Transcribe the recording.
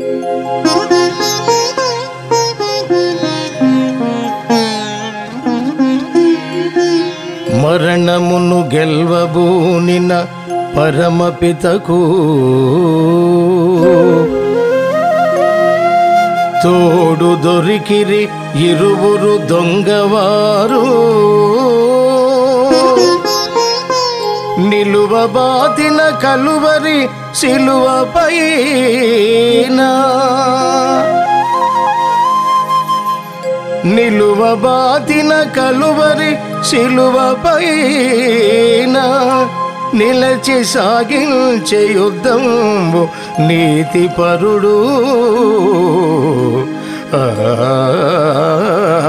మరణమును గెల్వబూనిన పరమపితకు తోడు దొరికిరి ఇరువురు దొంగవారు నిలువబాతిన కలువరి సిలువపైన నిలువబాతిన కలువరి సిలువపైన నిలచి సాగించే యుద్ధంబు నీతి పరుడు ఆ